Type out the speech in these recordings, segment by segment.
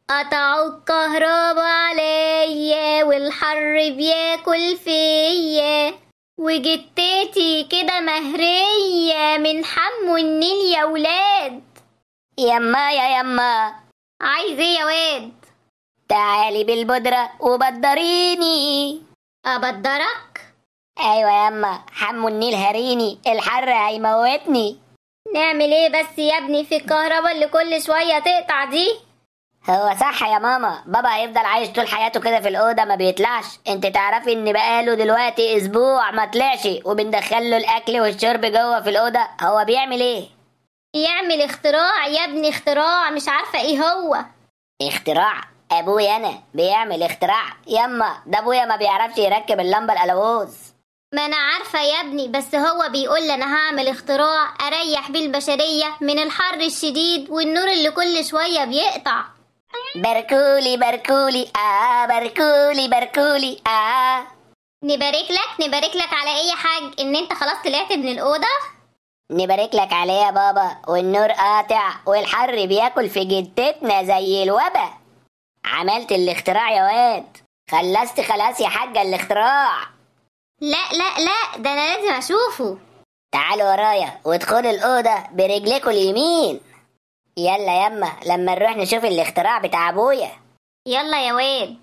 قطعوا الكهرباء عليا والحر بياكل فيا وجتتي كده مهرية من حم النيل يا ولاد يما يا يما عايز ايه يا واد تعالي بالبودرة وبدريني ابدرك ايوه يما حمو النيل هريني الحر هيموتني نعمل ايه بس يا ابني في الكهرباء اللي كل شوية تقطع دي هو صح يا ماما بابا هيفضل عايش طول حياته كده في الأوضة ما بيطلعش انت تعرفي ان بقاله دلوقتي اسبوع ما طلعش وبندخله الاكل والشرب جوه في الأوضة هو بيعمل ايه يعمل اختراع يا ابني اختراع مش عارفة ايه هو اختراع ابويا انا بيعمل اختراع يما ده ابويا ما بيعرفش يركب اللمبة الالوز ما انا عارفة يا ابني بس هو بيقول لي انا هعمل اختراع اريح بيه البشرية من الحر الشديد والنور اللي كل شوية بيقطع بركولي بركولي اه بركولي بركولي اه نبارك لك نبارك لك على اي حاج ان انت خلاص طلعت من الأوضة نبارك لك عليه يا بابا والنور قاطع والحر بياكل في جدتنا زي الوبا عملت الاختراع يا واد خلصت خلاص يا حاجة الاختراع لا لا لا ده انا لازم اشوفه تعالوا ورايا وادخلوا الأوضة برجلكوا اليمين يلا يما لما نروح نشوف الاختراع بتاع أبويا يلا يا واد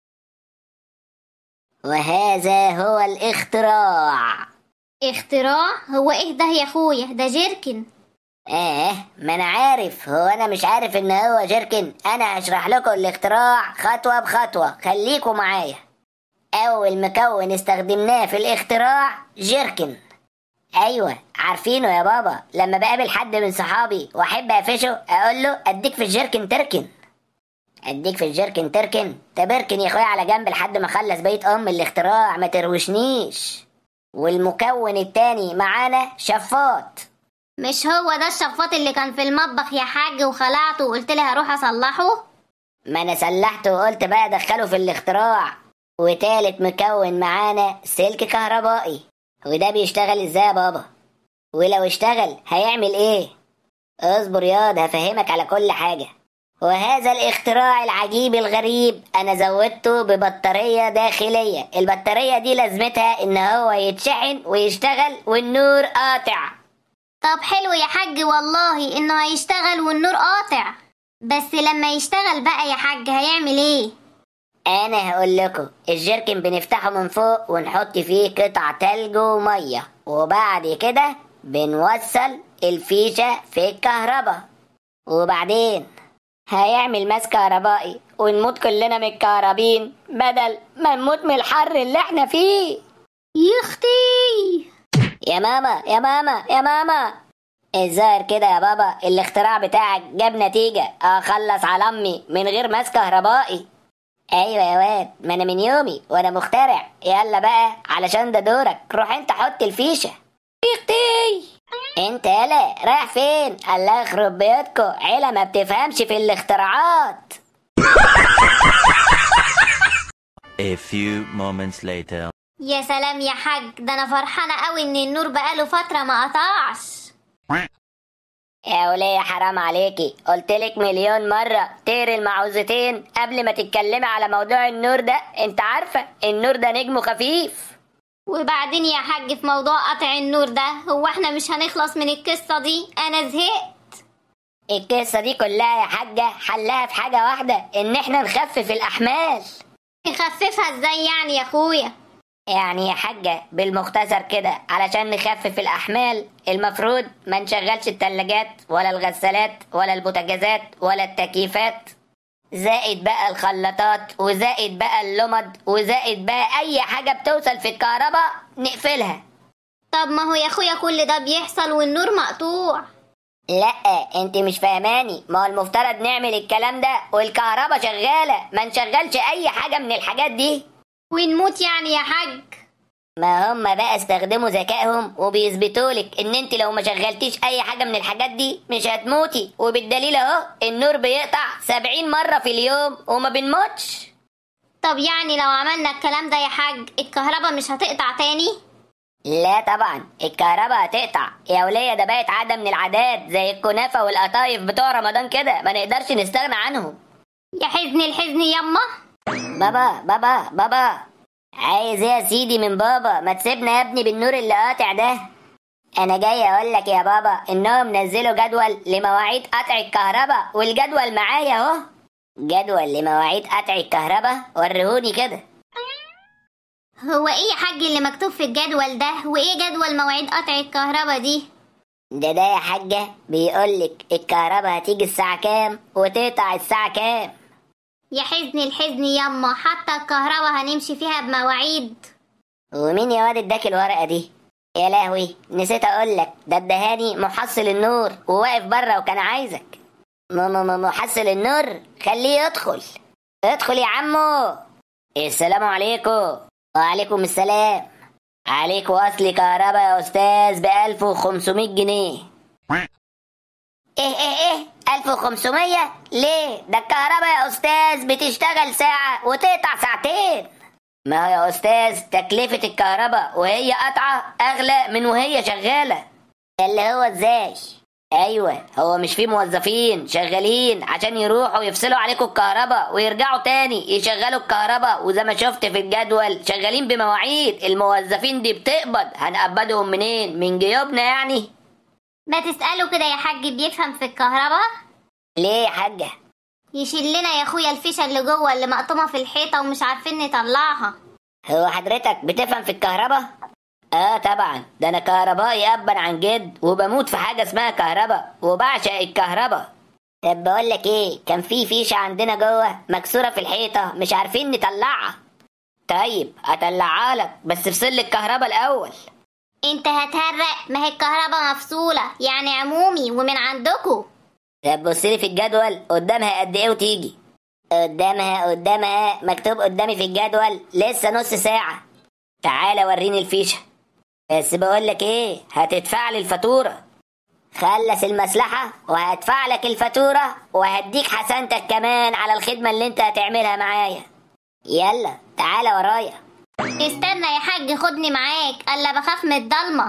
وهذا هو الاختراع اختراع هو ايه ده يا اخويا ده جيركن اه ما انا عارف هو انا مش عارف ان هو جيركن انا هشرح لكم الاختراع خطوة بخطوة خليكم معايا اول مكون استخدمناه في الاختراع جيركن ايوه عارفينه يا بابا لما بقابل حد من صحابي واحب اقفشه اقول له اديك في الجيركن تركن اديك في الجيركن تركن تبركن يا اخويا على جنب لحد ما اخلص بيت ام الاختراع ما تروشنيش والمكون التاني معانا شفاط مش هو ده الشفاط اللي كان في المطبخ يا حاج وخلعته وقلت لي هروح اصلحه ما انا سلحته وقلت بقى ادخله في الاختراع وتالت مكون معانا سلك كهربائي وده بيشتغل ازاي يا بابا ولو اشتغل هيعمل ايه اصبر ياض هفهمك على كل حاجة وهذا الاختراع العجيب الغريب انا زودته ببطارية داخلية البطارية دي لازمتها ان هو يتشحن ويشتغل والنور قاطع طب حلو يا حاج والله انه هيشتغل والنور قاطع بس لما يشتغل بقى يا حاج هيعمل ايه انا هقول لكم الجيركن بنفتحه من فوق ونحط فيه قطع تلج وميه وبعد كده بنوصل الفيشه في الكهرباء وبعدين هيعمل ماس كهربائي ونموت كلنا من الكهربين بدل ما نموت من الحر اللي احنا فيه يختي يا ماما يا ماما يا ماما الظاهر كده يا بابا الاختراع بتاعك جاب نتيجة اخلص على امي من غير ماس كهربائي ايوه يا واد ما انا من يومي وانا مخترع يلا بقى علشان ده دورك روح انت حط الفيشه اختي انت يلا رايح فين الله يخرب بيوتكو عيله ما بتفهمش في الاختراعات A few moments later. يا سلام يا حاج ده انا فرحانه قوي ان النور بقاله فتره ما قطعش يا ولية حرام عليكي قلتلك مليون مرة تقري المعوذتين قبل ما تتكلمي على موضوع النور ده انت عارفة النور ده نجمه خفيف وبعدين يا حاج في موضوع قطع النور ده هو احنا مش هنخلص من القصه دي انا زهقت القصة دي كلها يا حاجة حلها في حاجة واحدة ان احنا نخفف الأحمال نخففها ازاي يعني يا اخويا يعني يا حاجة بالمختصر كده علشان نخفف الأحمال المفروض ما نشغلش التلاجات ولا الغسالات ولا البوتاجازات ولا التكييفات زائد بقى الخلاطات وزائد بقى اللمض وزائد بقى أي حاجة بتوصل في الكهرباء نقفلها طب ما هو يا اخويا كل ده بيحصل والنور مقطوع لا انت مش فاهماني ما هو المفترض نعمل الكلام ده والكهرباء شغالة ما نشغلش أي حاجة من الحاجات دي ونموت يعني يا حاج ما هم بقى استخدموا ذكائهم وبيثبتولك ان انت لو ما شغلتيش اي حاجه من الحاجات دي مش هتموتي وبالدليل اهو النور بيقطع سبعين مره في اليوم وما بنموتش طب يعني لو عملنا الكلام ده يا حاج الكهرباء مش هتقطع تاني لا طبعا الكهرباء هتقطع يا وليه ده بقت عاده من العادات زي الكنافه والقطايف بتوع رمضان كده ما نقدرش نستغنى عنهم يا حزن الحزن يما بابا بابا بابا عايز ايه يا سيدي من بابا ما تسيبنا يا ابني بالنور اللي قاطع ده انا جاي اقول لك يا بابا انهم نزلوا جدول لمواعيد قطع الكهرباء والجدول معايا اهو جدول لمواعيد قطع الكهرباء وريهوني كده هو ايه يا حاج اللي مكتوب في الجدول ده وايه جدول مواعيد قطع الكهرباء دي ده ده يا حاجة بيقولك الكهرباء هتيجي الساعة كام وتقطع الساعة كام يا حزن الحزن يما حتى الكهرباء هنمشي فيها بمواعيد ومين يا واد اداك الورقة دي يا لهوي نسيت اقولك ده ادهاني محصل النور وواقف بره وكان عايزك م م م محصل النور خليه يدخل ادخل يا عمو السلام عليكم وعليكم السلام عليك وصل كهرباء يا استاذ ب 1500 جنيه ايه ايه ايه 1500 ليه ده الكهرباء يا استاذ بتشتغل ساعة وتقطع ساعتين ما هو يا استاذ تكلفة الكهرباء وهي قطعة اغلى من وهي شغالة اللي هو ازاي ايوه هو مش في موظفين شغالين عشان يروحوا يفصلوا عليكم الكهرباء ويرجعوا تاني يشغلوا الكهرباء وزي ما شفت في الجدول شغالين بمواعيد الموظفين دي بتقبض هنقبضهم منين من جيوبنا يعني ما تسأله كده يا حاج بيفهم في الكهرباء ليه يا حاجة يشيل لنا يا اخويا الفيشة اللي جوه اللي مقطومة في الحيطة ومش عارفين نطلعها هو حضرتك بتفهم في الكهرباء اه طبعا ده انا كهربائي ابا عن جد وبموت في حاجه اسمها كهرباء وبعشق الكهرباء طب بقول لك ايه كان في فيشه عندنا جوه مكسوره في الحيطه مش عارفين نطلعها طيب اطلعها لك بس افصل لي الكهرباء الاول انت هتهرق ما هي الكهرباء مفصولة يعني عمومي ومن عندكم طب بص لي في الجدول قدامها قد ايه وتيجي قدامها قدامها مكتوب قدامي في الجدول لسه نص ساعه تعالى وريني الفيشه بس بقول لك ايه هتدفع لي الفاتوره خلص المصلحة وهدفع لك الفاتورة وهديك حسنتك كمان على الخدمة اللي انت هتعملها معايا يلا تعالى ورايا استنى يا حاج خدني معاك الا بخاف من الضلمة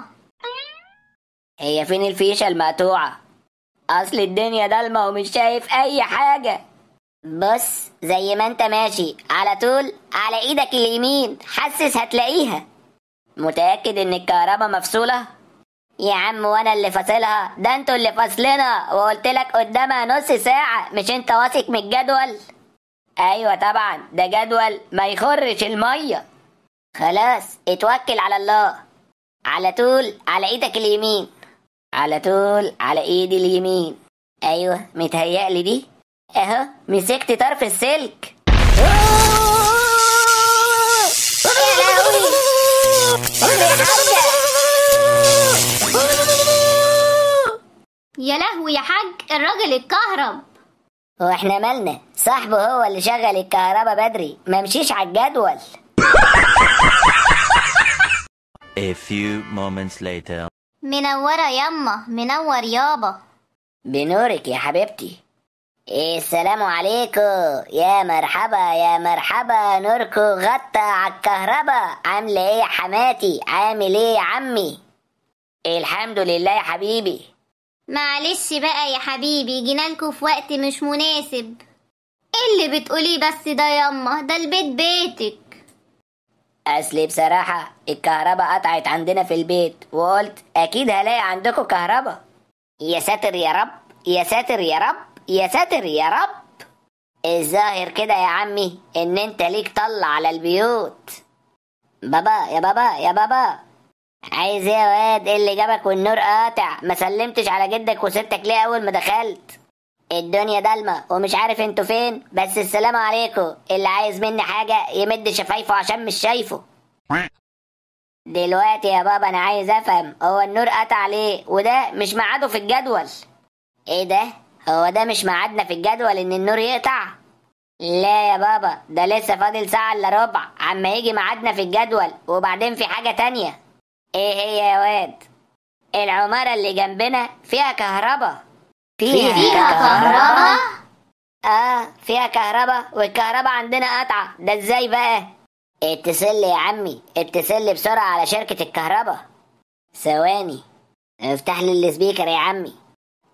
هي فين الفيشة المقطوعة اصل الدنيا ضلمة ومش شايف اي حاجة بص زي ما انت ماشي على طول على ايدك اليمين حسس هتلاقيها متأكد ان الكهرباء مفصولة يا عم وانا اللي فاصلها ده انتوا اللي فاصلنا وقلت لك قدامها نص ساعة مش انت واثق من الجدول ايوه طبعا ده جدول ما يخرش المية خلاص اتوكل على الله على طول على ايدك اليمين على طول على ايدي اليمين ايوه متهيألي دي اهو مسكت طرف السلك يا لهوي يا حاجة يا لهوي يا حاج الراجل اتكهرب واحنا مالنا صاحبه هو اللي شغل الكهرباء بدري ما مشيش على الجدول A few moments later. منورة يما منور يابا بنورك يا حبيبتي إيه السلام عليكم يا مرحبا يا مرحبا نوركو غطى على الكهرباء عامله ايه يا حماتي عامل ايه يا عمي الحمد لله يا حبيبي معلش بقى يا حبيبي جينالكوا في وقت مش مناسب ايه اللي بتقوليه بس ده يما ده البيت بيتك اصلي بصراحة الكهرباء قطعت عندنا في البيت وقلت اكيد هلاقي عندكم كهرباء يا ساتر يا رب يا ساتر يا رب يا ساتر يا رب الظاهر كده يا عمي ان انت ليك طلع على البيوت بابا يا بابا يا بابا عايز ايه يا واد ايه اللي جابك والنور قاطع ما سلمتش على جدك وستك ليه اول ما دخلت الدنيا ضلمة ومش عارف انتوا فين بس السلام عليكم اللي عايز مني حاجة يمد شفايفه عشان مش شايفه دلوقتي يا بابا انا عايز افهم هو النور قطع ليه وده مش ميعاده في الجدول ايه ده هو ده مش ميعادنا في الجدول ان النور يقطع لا يا بابا ده لسه فاضل ساعة الا ربع عما يجي ميعادنا في الجدول وبعدين في حاجة تانية ايه هي يا واد العمارة اللي جنبنا فيها كهرباء فيها كهرباء اه فيها كهرباء والكهرباء عندنا قطعة ده ازاي بقى اتصل لي يا عمي اتصل لي بسرعة على شركة الكهرباء ثواني افتح لي السبيكر يا عمي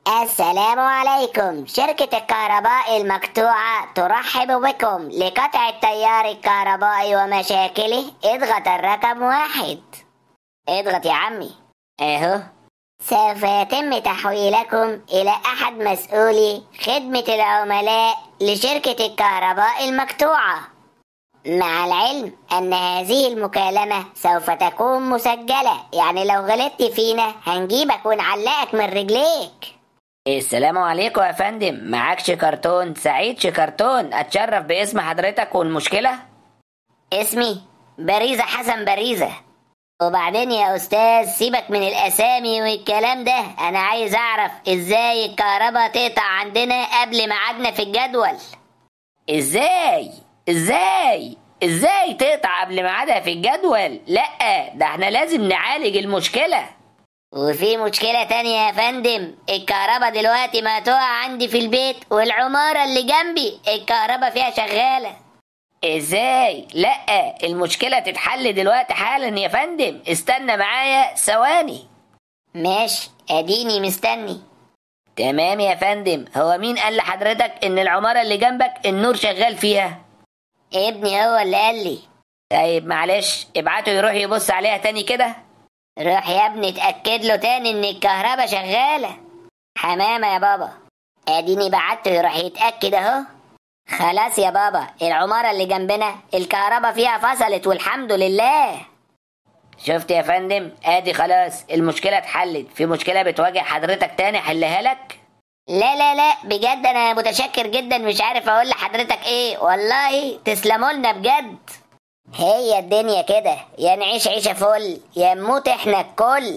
السلام عليكم شركة الكهرباء المقطوعة ترحب بكم لقطع التيار الكهربائي ومشاكله اضغط الرقم واحد اضغط يا عمي اهو سوف يتم تحويلكم إلى أحد مسؤولي خدمة العملاء لشركة الكهرباء المقطوعة مع العلم أن هذه المكالمة سوف تكون مسجلة يعني لو غلطت فينا هنجيبك ونعلقك من رجليك السلام عليكم يا فندم معاك شكرتون سعيد شكرتون اتشرف باسم حضرتك والمشكلة اسمي باريزة حسن باريزة وبعدين يا أستاذ سيبك من الأسامي والكلام ده أنا عايز أعرف إزاي الكهرباء تقطع عندنا قبل ميعادنا في الجدول ازاي ازاي ازاي تقطع قبل ميعادها في الجدول لا ده احنا لازم نعالج المشكلة وفي مشكلة تانية يا فندم الكهرباء دلوقتي مقطوعة عندي في البيت والعمارة اللي جنبي الكهرباء فيها شغالة ازاي لا المشكلة تتحل دلوقتي حالا يا فندم استنى معايا ثواني ماشي أديني مستني تمام يا فندم هو مين قال لحضرتك ان العمارة اللي جنبك النور شغال فيها ابني هو اللي قال لي طيب معلش ابعته يروح يبص عليها تاني كده روح يا ابني اتأكد له تاني إن الكهرباء شغالة حمامة يا بابا أديني بعته يروح يتأكد أهو خلاص يا بابا العمارة اللي جنبنا الكهرباء فيها فصلت والحمد لله شفت يا فندم ادي خلاص المشكلة اتحلت في مشكلة بتواجه حضرتك تاني حلها لك لا لا لا بجد أنا متشكر جدا مش عارف أقول لحضرتك إيه والله تسلموا لنا بجد هي الدنيا كده يا نعيش عيشة فل يا نموت إحنا الكل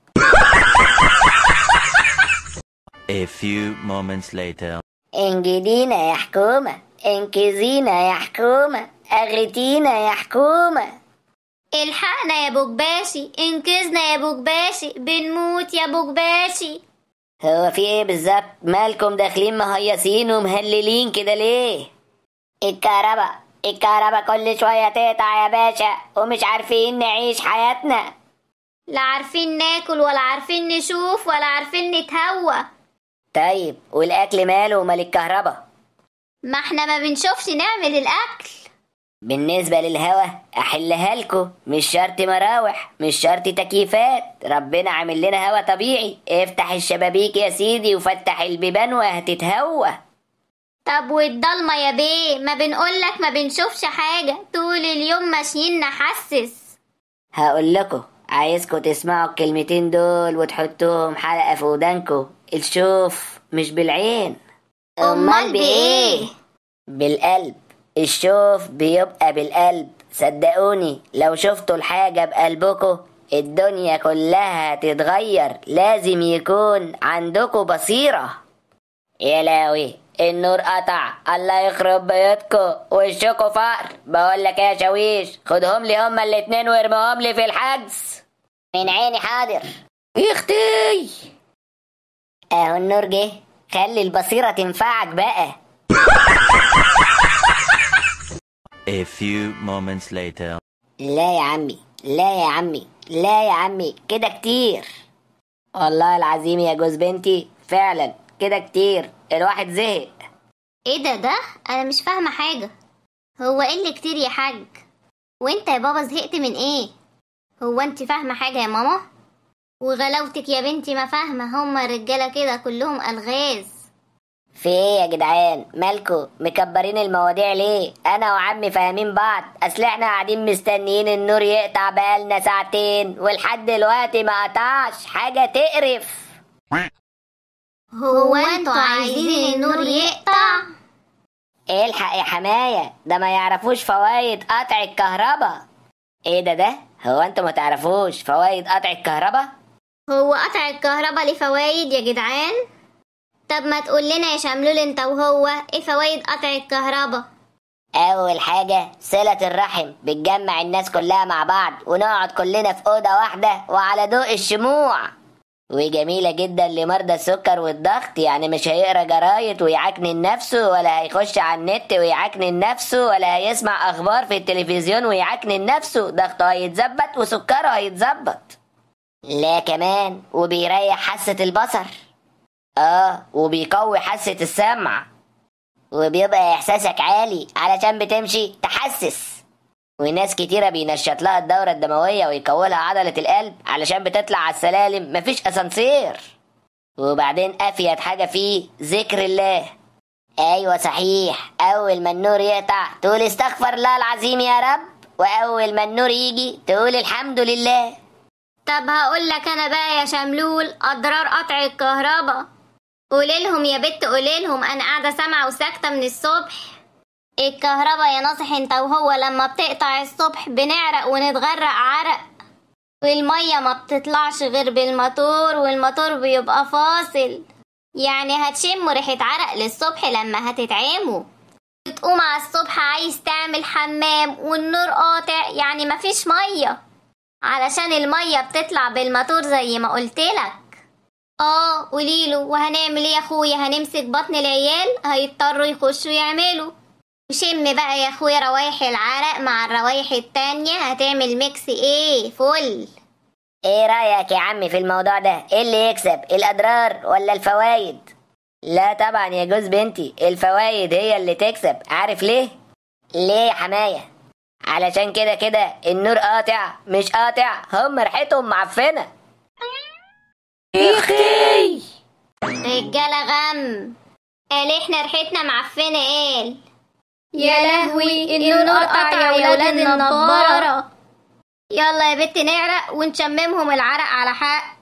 A few moments later. انجدينا يا حكومة انقذينا يا حكومة اغتينا يا حكومة الحقنا يا بوجباشي انقذنا يا بوجباشي بنموت يا بوجباشي هو في ايه بالظبط مالكم داخلين مهيصين ومهللين كده ليه الكهرباء الكهرباء كل شوية تقطع يا باشا ومش عارفين نعيش حياتنا لا عارفين ناكل ولا عارفين نشوف ولا عارفين نتهوى طيب والاكل ماله ومال الكهرباء ما احنا ما بنشوفش نعمل الاكل بالنسبة للهوا أحلها لكم مش شرط مراوح مش شرط تكييفات ربنا عامل لنا هوا طبيعي افتح الشبابيك يا سيدي وفتح البيبان وهتتهوى طب والضلمة يا بيه ما بنقولك ما بنشوفش حاجة طول اليوم ماشيين نحسس هقول لكم عايزكم تسمعوا الكلمتين دول وتحطوهم حلقة في ودانكم الشوف مش بالعين أمال بإيه؟ بالقلب الشوف بيبقى بالقلب صدقوني لو شفتوا الحاجة بقلبكم الدنيا كلها تتغير لازم يكون عندكم بصيرة يا لاوي النور قطع الله يخرب بيوتكم وشكوا فقر بقول لك يا شاويش خدهم لي هما الاتنين وارميهم لي في الحجز من عيني حاضر اختي اهو النور جه خلي البصيرة تنفعك بقى A few moments later. لا يا عمي لا يا عمي لا يا عمي كده كتير والله العظيم يا جوز بنتي فعلا كده كتير الواحد زهق ايه ده ده انا مش فاهمة حاجة هو ايه اللي كتير يا حاج وانت يا بابا زهقت من ايه هو انت فاهمة حاجة يا ماما وغلاوتك يا بنتي ما فاهمة هما الرجالة كده كلهم ألغاز في ايه يا جدعان مالكو مكبرين المواضيع ليه انا وعمي فاهمين بعض اصل احنا قاعدين مستنيين النور يقطع بقالنا ساعتين ولحد دلوقتي ما قطعش حاجة تقرف هو انتوا عايزين النور يقطع الحق يا حماية ده ما يعرفوش فوايد قطع الكهرباء ايه ده ده هو انتوا ما تعرفوش فوايد قطع الكهرباء هو قطع الكهرباء ليه فوايد يا جدعان طب ما تقول لنا يا شملول انت وهو ايه فوايد قطع الكهرباء أول حاجة صلة الرحم بتجمع الناس كلها مع بعض ونقعد كلنا في أوضة واحدة وعلى ضوء الشموع وجميلة جدا لمرضى السكر والضغط يعني مش هيقرا جرايد ويعكنن نفسه ولا هيخش على النت ويعكنن نفسه ولا هيسمع أخبار في التلفزيون ويعكنن نفسه ضغطه هيتظبط وسكره هيتظبط لا كمان وبيريح حاسة البصر اه وبيقوي حاسة السمع وبيبقى احساسك عالي علشان بتمشي تحسس وناس كتيرة بينشط لها الدورة الدموية ويقوي لها عضلة القلب علشان بتطلع على السلالم مفيش اسانسير وبعدين افيد حاجة فيه ذكر الله ايوه صحيح اول ما النور يقطع تقول استغفر الله العظيم يا رب واول ما النور يجي تقول الحمد لله طب هقول لك انا بقى يا شملول اضرار قطع الكهرباء قولي لهم يا بت قولي لهم انا قاعده سامعه وساكته من الصبح الكهرباء يا ناصح انت وهو لما بتقطع الصبح بنعرق ونتغرق عرق والميه ما بتطلعش غير بالموتور والموتور بيبقى فاصل يعني هتشموا ريحه عرق للصبح لما هتتعموا بتقوم على الصبح عايز تعمل حمام والنور قاطع يعني مفيش ميه علشان المية بتطلع بالموتور زي ما قلتلك اه قوليله وهنعمل ايه يا اخويا هنمسك بطن العيال هيضطروا يخشوا يعملوا وشم بقى يا اخويا روايح العرق مع الروايح التانية هتعمل ميكس ايه فل ايه رأيك يا عمي في الموضوع ده ايه اللي يكسب الاضرار ولا الفوايد لا طبعا يا جوز بنتي الفوايد هي اللي تكسب عارف ليه ليه يا حماية علشان كده كده النور قاطع مش قاطع هم ريحتهم معفنة اختي رجالة غم قال احنا ريحتنا معفنة قال يا لهوي النور قطع يا ولاد النضارة يلا يا بت نعرق ونشممهم العرق على حق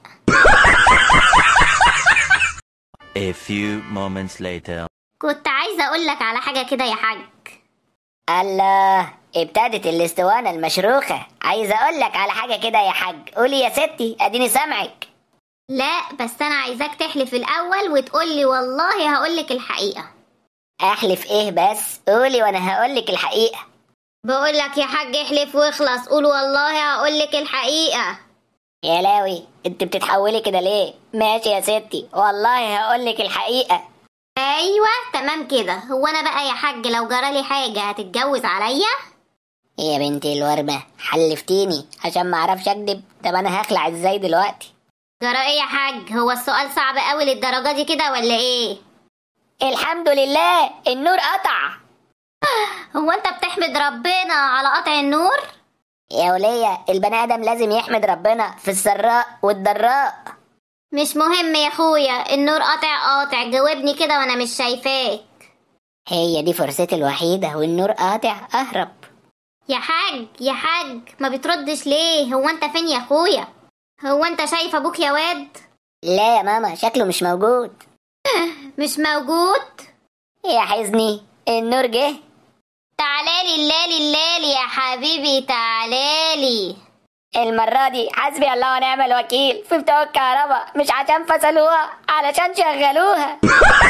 A few moments later. كنت عايزة اقولك على حاجة كده يا حاج الله ابتدت الاسطوانة المشروخة عايز اقولك على حاجة كده يا حاج قولي يا ستي اديني سامعك لا بس انا عايزاك تحلف الاول وتقولي والله هقولك الحقيقة احلف ايه بس قولي وانا هقولك الحقيقة بقولك يا حاج احلف واخلص قول والله هقولك الحقيقة يا لاوي انت بتتحولي كده ليه ماشي يا ستي والله هقولك الحقيقة ايوه تمام كده هو انا بقى يا حاج لو جرالي حاجة هتتجوز عليا يا بنتي الورمة حلفتيني عشان ما اعرفش اكدب طب انا هخلع ازاي دلوقتي جرى ايه يا حاج هو السؤال صعب قوي للدرجة دي كده ولا ايه الحمد لله النور قطع هو انت بتحمد ربنا على قطع النور يا ولية البني ادم لازم يحمد ربنا في السراء والضراء مش مهم يا اخويا النور قاطع قاطع جاوبني كده وانا مش شايفاك هي دي فرصتي الوحيدة والنور قاطع اهرب يا حاج يا حاج ما بتردش ليه هو انت فين يا اخويا هو انت شايف ابوك يا واد لا يا ماما شكله مش موجود مش موجود يا حزني النور جه تعالالي اللالي اللالي يا حبيبي تعالالي المرة دي حسبي الله ونعم الوكيل في بتوع الكهرباء مش عشان فصلوها علشان شغلوها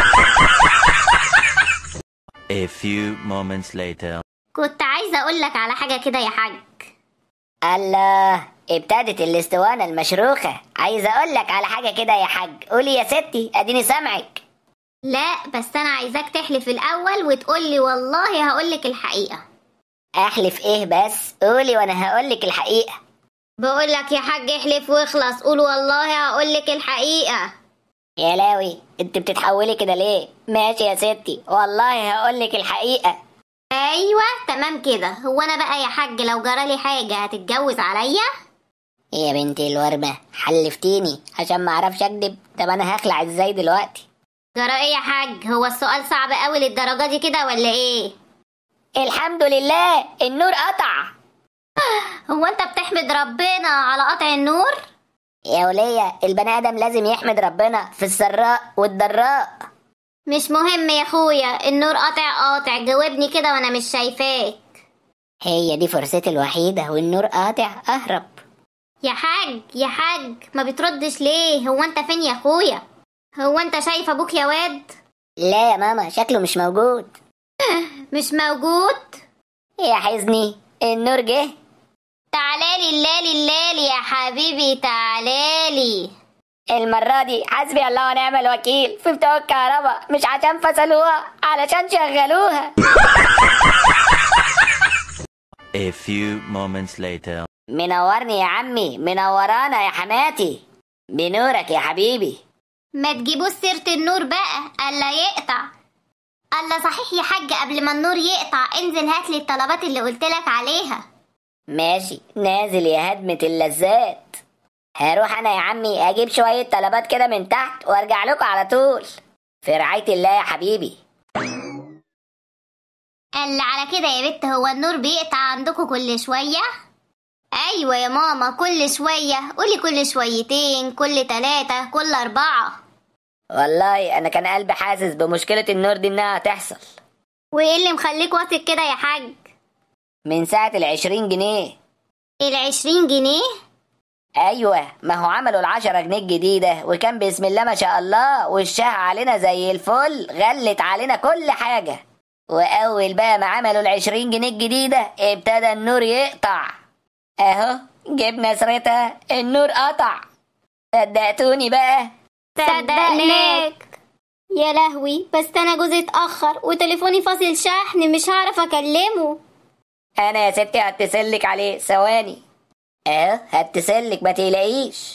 A few moments later. كنت عايزة اقولك على حاجة كده يا حاج الله ابتدت الاسطوانة المشروخة عايز اقولك على حاجة كده يا حاج قولي يا ستي اديني سامعك لا بس انا عايزاك تحلف الاول وتقولي والله هقولك الحقيقة احلف ايه بس قولي وانا هقولك الحقيقة بقولك يا حاج احلف واخلص قول والله هقولك الحقيقة يا لاوي انت بتتحولي كده ليه ماشي يا ستي والله هقولك الحقيقة ايوه تمام كده هو انا بقى يا حاج لو جرالي حاجة هتتجوز عليا يا بنتي الورمة حلفتيني عشان ما اعرفش اكدب طب انا هخلع ازاي دلوقتي جرى ايه يا حاج هو السؤال صعب قوي للدرجة دي كده ولا ايه الحمد لله النور قطع هو انت بتحمد ربنا على قطع النور يا ولية البني ادم لازم يحمد ربنا في السراء والضراء مش مهم يا اخويا النور قاطع قاطع جاوبني كده وانا مش شايفاك هي دي فرصتي الوحيدة والنور قاطع اهرب يا حاج يا حاج ما بتردش ليه هو انت فين يا اخويا هو انت شايف ابوك يا واد لا يا ماما شكله مش موجود مش موجود يا حزني النور جه تعالالي اللالي اللالي يا حبيبي تعالالي المرة دي حسبي الله ونعم الوكيل في بتوع الكهرباء مش عشان فصلوها علشان شغلوها A few moments later. منورني يا عمي منورانا يا حماتي بنورك يا حبيبي ما تجيبوش سيرة النور بقى ألا يقطع ألا صحيح يا حاج قبل ما النور يقطع انزل هات لي الطلبات اللي قلتلك عليها ماشي نازل يا هدمة اللذات هروح انا يا عمي اجيب شوية طلبات كده من تحت وارجع لكم على طول في رعاية الله يا حبيبي قال على كده يا بت هو النور بيقطع عندكم كل شوية؟ أيوة يا ماما كل شوية قولي كل شويتين كل تلاتة كل أربعة والله انا كان قلبي حاسس بمشكلة النور دي انها هتحصل وإيه اللي مخليك واثق كده يا حاج؟ من ساعة العشرين جنيه العشرين جنيه؟ ايوه ما هو عملوا العشرة جنيه الجديدة وكان بسم الله ما شاء الله وشها علينا زي الفل غلت علينا كل حاجة واول بقى ما عملوا العشرين جنيه الجديدة ابتدى النور يقطع اهو جبنا سيرتها النور قطع صدقتوني بقى صدقناك يا لهوي بس أنا جوزي اتأخر وتليفوني فاصل شحن مش هعرف أكلمه انا يا ستي هتصلك عليه ثواني اهو هتصلك ما تقلقيش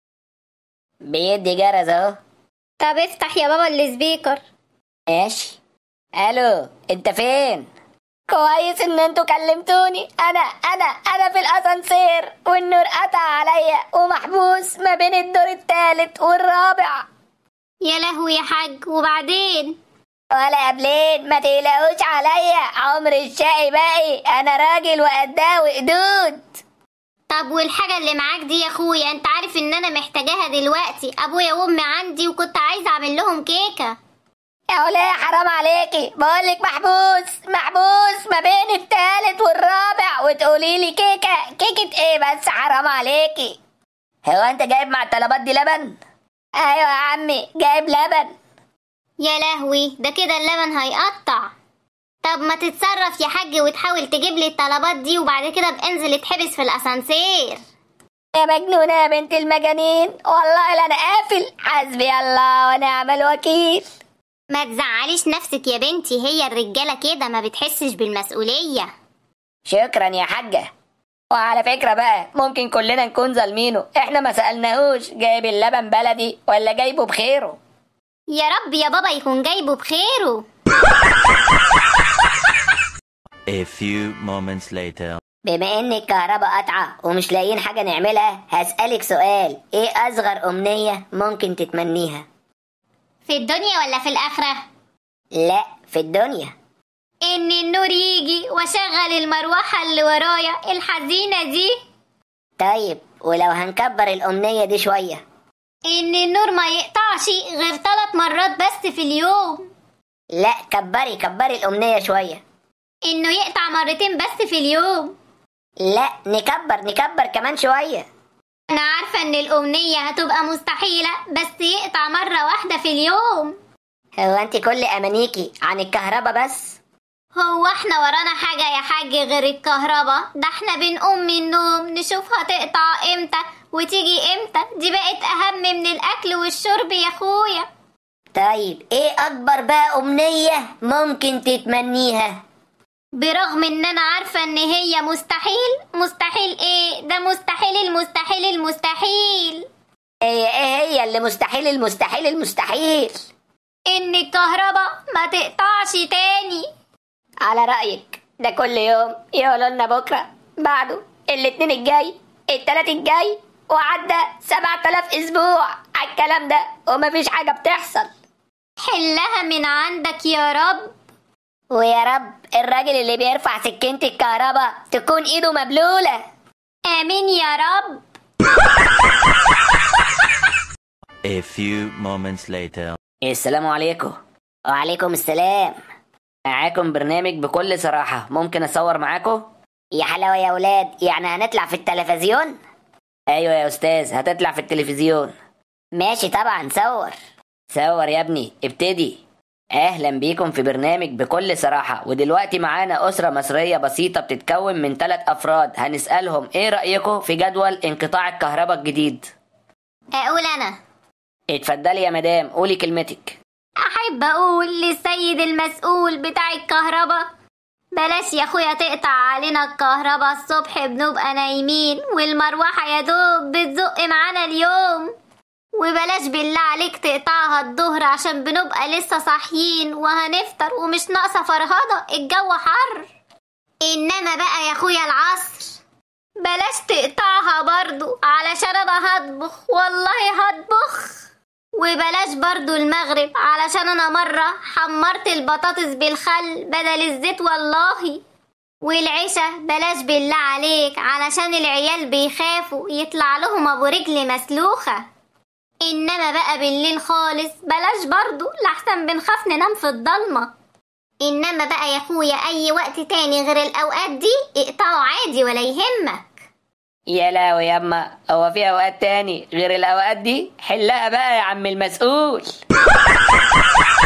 بيدي جرس اهو طب افتح يا بابا السبيكر ماشي الو انت فين كويس ان انتوا كلمتوني انا انا انا في الاسانسير والنور قطع عليا ومحبوس ما بين الدور التالت والرابع يا لهوي يا حاج وبعدين ولا قبلين ما تقلقوش عليا عمر الشقي باقي انا راجل وقدها وقدود طب والحاجة اللي معاك دي يا اخويا انت عارف ان انا محتاجاها دلوقتي ابويا وامي عندي وكنت عايزة اعمل لهم كيكة يا وليه حرام عليكي بقولك محبوس محبوس ما بين التالت والرابع وتقولي لي كيكه كيكه ايه بس حرام عليكي هو انت جايب مع الطلبات دي لبن ايوه يا عمي جايب لبن يا لهوي ده كده اللبن هيقطع طب ما تتصرف يا حاج وتحاول تجيب لي الطلبات دي وبعد كده بانزل اتحبس في الاسانسير يا مجنونه يا بنت المجانين والله لا انا قافل حسبي الله ونعم الوكيل ما تزعليش نفسك يا بنتي هي الرجالة كده ما بتحسش بالمسؤولية شكرا يا حاجه وعلى فكرة بقى ممكن كلنا نكون ظالمينه احنا ما سألناهوش جايب اللبن بلدي ولا جايبه بخيره يا رب يا بابا يكون جايبه بخيره A few moments later. بما ان الكهرباء قطعة ومش لاقيين حاجة نعملها هسألك سؤال ايه اصغر امنية ممكن تتمنيها في الدنيا ولا في الآخرة لا في الدنيا إن النور يجي وأشغل المروحة اللي ورايا الحزينة دي طيب ولو هنكبر الامنية دي شوية إن النور ما يقطعش غير ثلاث مرات بس في اليوم لا كبري كبري الامنية شوية إنه يقطع مرتين بس في اليوم لا نكبر نكبر كمان شوية أنا عارفة إن الأمنية هتبقى مستحيلة بس يقطع مرة واحدة في اليوم هو انت كل امانيكي عن الكهرباء بس هو احنا ورانا حاجة يا حاج غير الكهرباء ده احنا بنقوم من النوم نشوفها تقطع امتى وتيجي امتى دي بقت اهم من الاكل والشرب يا اخويا طيب ايه اكبر بقى امنية ممكن تتمنيها برغم ان انا عارفة ان هي مستحيل مستحيل ايه ده مستحيل المستحيل المستحيل هي ايه هي اللي مستحيل المستحيل المستحيل ان الكهرباء ما تقطعش تاني على رأيك ده كل يوم يقولوا لنا بكرة بعده الاتنين الجاي التلات الجاي وعدى سبعة آلاف أسبوع على الكلام ده ومفيش حاجة بتحصل حلها من عندك يا رب ويا رب الراجل اللي بيرفع سكينة الكهرباء تكون ايده مبلولة امين يا رب A few moments later. السلام عليكم وعليكم السلام معاكم برنامج بكل صراحة ممكن أصور معاكم؟ يا حلاوة يا ولاد يعني هنطلع في التلفزيون أيوة يا أستاذ هتطلع في التلفزيون ماشي طبعا صور صور يا ابني ابتدي أهلا بيكم في برنامج بكل صراحة ودلوقتي معانا أسرة مصرية بسيطة بتتكون من ثلاث أفراد هنسألهم إيه رأيكم في جدول انقطاع الكهرباء الجديد اقول انا اتفضلي يا مدام قولي كلمتك احب اقول للسيد المسؤول بتاع الكهرباء بلاش يا اخويا تقطع علينا الكهرباء الصبح بنبقى نايمين والمروحة يا دوب بتزق معانا اليوم وبلاش بالله عليك تقطعها الظهر عشان بنبقى لسه صاحيين وهنفطر ومش ناقصة فرهضة الجو حر إنما بقى يا أخويا العصر بلاش تقطعها برضو علشان أنا هطبخ والله هطبخ وبلاش برضو المغرب علشان أنا مرة حمرت البطاطس بالخل بدل الزيت والله والعشاء بلاش بالله عليك علشان العيال بيخافوا يطلع لهم ابو رجل مسلوخة انما بقى بالليل خالص بلاش برضو لحسن بنخاف ننام في الضلمة انما بقى يا اخويا اي وقت تاني غير الاوقات دي اقطعه عادي ولا يهمك يا لاوي ياما هو في اوقات تاني غير الاوقات دي حلها بقى يا عم المسؤول